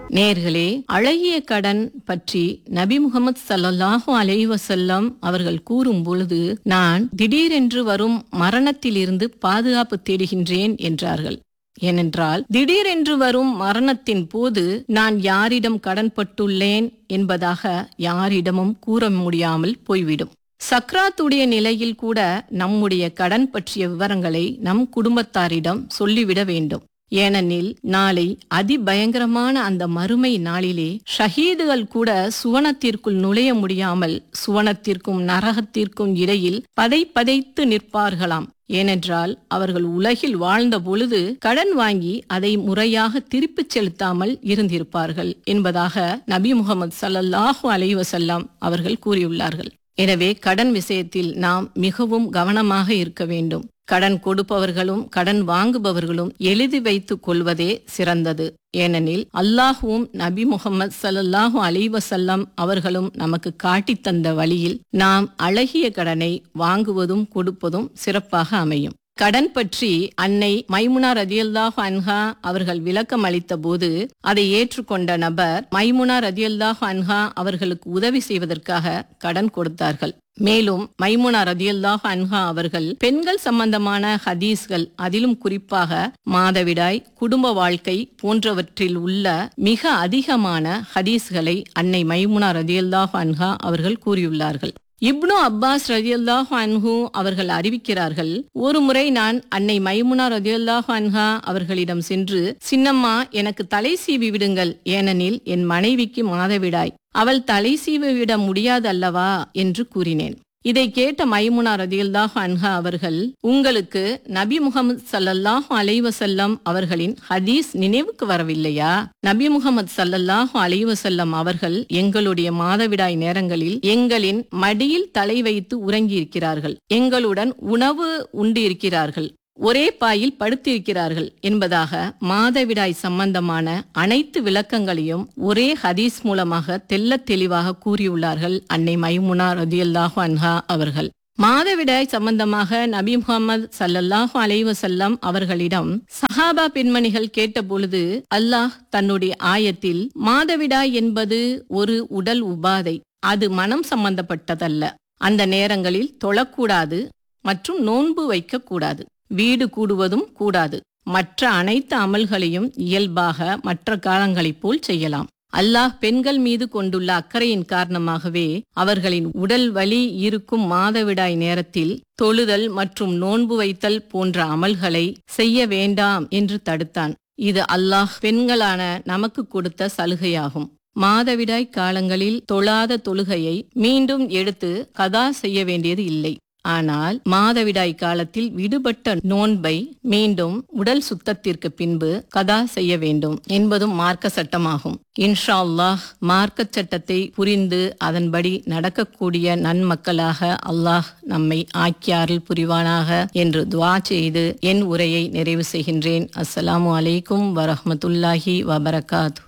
நேர்களே அழகிய கடன் பற்றி நபி முகமது ஸல்லல்லாஹு அலைஹி வஸல்லம் அவர்கள் கூறும் பொழுது நான் திடீரென்று வரும் மரணத்திலிருந்து பாதுகாப்பு தேடுகின்றேன் என்றார்கள் ஏனென்றால் திடீரென்று வரும் மரணத்தின் போது நான் யாரிடம் கடன்பட்டுள்ளேன் என்பதாக யாரிடமும் கூற முடியாமல் போய்விடும் சக்ராத்துடைய நிலையில் கூட நம்முடைய கடன் பற்றிய விவரங்களை நம் குடும்பத்தாரிடம் சொல்லிவிட வேண்டும் ஏனெனில் நாளை அதிபயங்கரமான அந்த மறுமை நாளிலே ஷஹீதுகள் கூட சுவனத்திற்குள் நுழைய முடியாமல் சுவனத்திற்கும் நரகத்திற்கும் இடையில் பதை பதைத்து நிற்பார்களாம் ஏனென்றால் அவர்கள் உலகில் வாழ்ந்த பொழுது கடன் வாங்கி அதை முறையாக திருப்பிச் செலுத்தாமல் இருந்திருப்பார்கள் என்பதாக நபி முகமது ஸல்லல்லாஹு அலைஹி வஸல்லம் அவர்கள் கூறியுள்ளார்கள் எனவே கடன் விஷயத்தில் நாம் மிகவும் கவனமாக இருக்க வேண்டும் கடன் கொடுப்பவர்களும் கடன் வாங்குபவர்களும் எழுதி வைத்துக் கொள்வதே சிறந்தது ஏனெனில் அல்லாஹுவும் நபி முகமது ஸல்லல்லாஹு அலைஹி வஸல்லம் அவர்களும் நமக்கு காட்டித் தந்த வழியில் நாம் அழகிய கடனை வாங்குவதும் கொடுப்பதும் சிறப்பாக அமையும் கடன் பற்றி அன்னை மைமுனா ரதியல்லாஹு அன்ஹா அவர்கள் விளக்கம் அளித்த போது அதை ஏற்றுக்கொண்ட நபர் மைமுனா ரதியல்லாஹு அன்ஹா அவர்களுக்கு உதவி செய்வதற்காக கடன் கொடுத்தார்கள் மேலும் மைமுனா ரதியல்லாஹு அன்ஹா அவர்கள் பெண்கள் சம்பந்தமான ஹதீஸ்கள் அதிலும் குறிப்பாக மாதவிடாய் குடும்ப வாழ்க்கை போன்றவற்றில் உள்ள மிக அதிகமான ஹதீஸ்களை அன்னை மைமுனா ரதியல்லாஹு அன்ஹா அவர்கள் கூறியுள்ளார்கள் இப்னு அப்பாஸ் ரதியல்லாஹு அன்ஹு அவர்கள் அறிவிக்கிறார்கள் ஒரு முறை நான் அன்னை மைமுனா ரதியல்லாஹு அன்ஹா அவர்களிடம் சென்று சின்னம்மா எனக்கு தலை சீவி விடுங்கள் ஏனெனில் என் மனைவிக்கு மாதவிடாய் அவள் தலை சீவி விட முடியாது அல்லவா என்று கூறினேன் இதை கேட்ட மைமுனா ரதியல்லாஹு அன்ஹா அவர்கள் உங்களுக்கு நபி முகமது சல்லல்லாஹு அலைவசல்லம் அவர்களின் ஹதீஸ் நினைவுக்கு வரவில்லையா நபி முகமது சல்லல்லாஹு அலைவசல்லம் அவர்கள் எங்களுடைய மாதவிடாய் நேரங்களில் எங்களின் மடியில் தலை வைத்து உறங்கியிருக்கிறார்கள் எங்களுடன் உணவு உண்டு இருக்கிறார்கள் ஒரே பாயில் படுத்திருக்கிறார்கள் என்பதாக மாதவிடாய் சம்பந்தமான அனைத்து விளக்கங்களையும் ஒரே ஹதீஸ் மூலமாக தெள்ளத் தெளிவாக கூறியுள்ளார்கள் அன்னை மைமுனா ரதியல்லாஹு அன்ஹா அவர்கள் மாதவிடாய் சம்பந்தமாக நபி முகமது சல்லல்லாஹு அலைவசல்லம் அவர்களிடம் சஹாபா பெண்மணிகள் கேட்டபொழுது அல்லாஹ் தன்னுடைய ஆயத்தில் மாதவிடாய் என்பது ஒரு உடல் உபாதை அது மனம் சம்பந்தப்பட்டதல்ல அந்த நேரங்களில் தொழக்கூடாது மற்றும் நோன்பு வைக்கக்கூடாது வீடு கூடுவதும் கூடாது மற்ற அனைத்து அமல்களையும் இயல்பாக மற்ற காலங்களைப் போல் செய்யலாம் அல்லாஹ் பெண்கள் மீது கொண்டுள்ள அக்கறையின் காரணமாகவே அவர்களின் உடல் வலி இருக்கும் மாதவிடாய் நேரத்தில் தொழுதல் மற்றும் நோன்பு வைத்தல் போன்ற அமல்களை செய்ய வேண்டாம் என்று தடுத்தான் இது அல்லாஹ் பெண்களான நமக்கு கொடுத்த சலுகையாகும் மாதவிடாய் காலங்களில் தொழாத தொழுகையை மீண்டும் எடுத்து கதா செய்ய வேண்டியது இல்லை ஆனால் மாதவிடாய் காலத்தில் விடுபட்ட நோன்பை மீண்டும் உடல் சுத்தத்திற்கு பின்பு கதா செய்ய வேண்டும் என்பதும் மார்க்க சட்டமாகும் இன்ஷா அல்லாஹ் மார்க்க சட்டத்தை புரிந்து அதன்படி நடக்கக்கூடிய நன்மக்களாக அல்லாஹ் நம்மை ஆக்கியாரில் புரிவானாக என்று துவா செய்து என் உரையை நிறைவு செய்கின்றேன் அஸ்ஸலாமு அலைக்கும் வரஹ்மத்துல்லாஹி வபரகாத்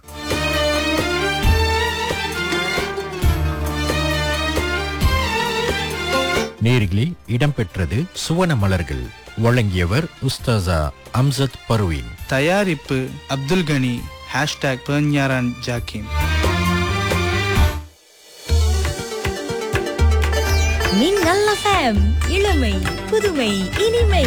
நேரில் இடம்பெற்றது சுவன மலர்கள் வழங்கியவர் உஸ்தாசா அம்சத் பர்வீன் தயாரிப்பு அப்துல் கனி ஹேஷ்டாக் பெர்ஞாரான் ஜாக்கிம் மின்னல் எஃப்எம் இளமை புதுமை இனிமை